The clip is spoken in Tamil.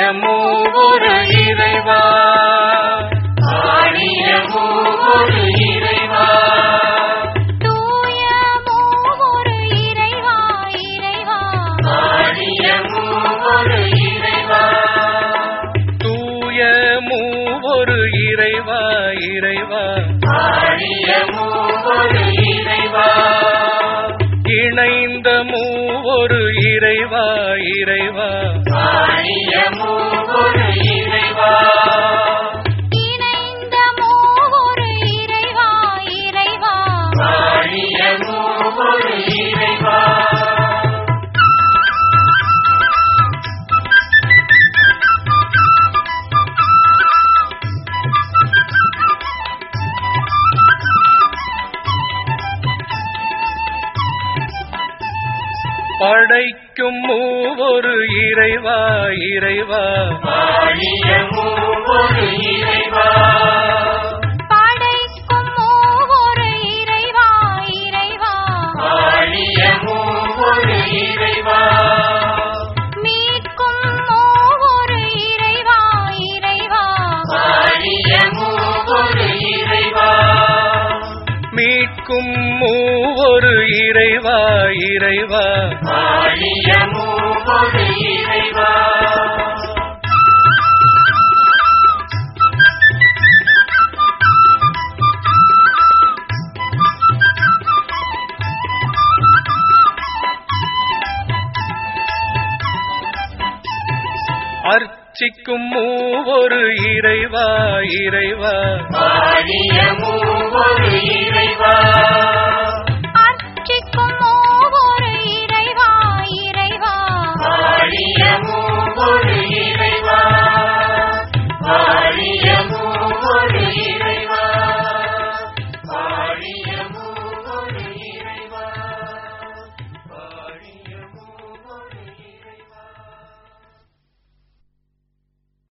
மூவொரு இறைவா ஆழிய மூவொரு இறைவா தூய மூவொரு இறைவா இறைவா ஆழிய மூவொரு இறைவா தூய மூவொரு இறைவா இறைவா ஆழிய மூவொரு இறைவா இணைந்த மூவொரு இறைவா இறைவா ஆழிய மூவொரு இறைவா இணைந்த மூவொரு இறைவா இறைவா ஆழிய மூவொரு இறைவா படைக்கும் மூவொரு இறைவா இறைவா ஆழிய மூவொரு இறைவா படைக்கும் மூவொரு இறைவா இறைவா ஆழிய மூவொரு இறைவா மீட்கும் மூவொரு இறைவா இறைவா ஆழிய மூவொரு இறைவா மீட்கும் மூவொரு இறைவா இறைவா ஆழிய மூவொரு இறைவா அர்ச்சிக்கும் மூவொரு இறைவா இறைவா ஆழிய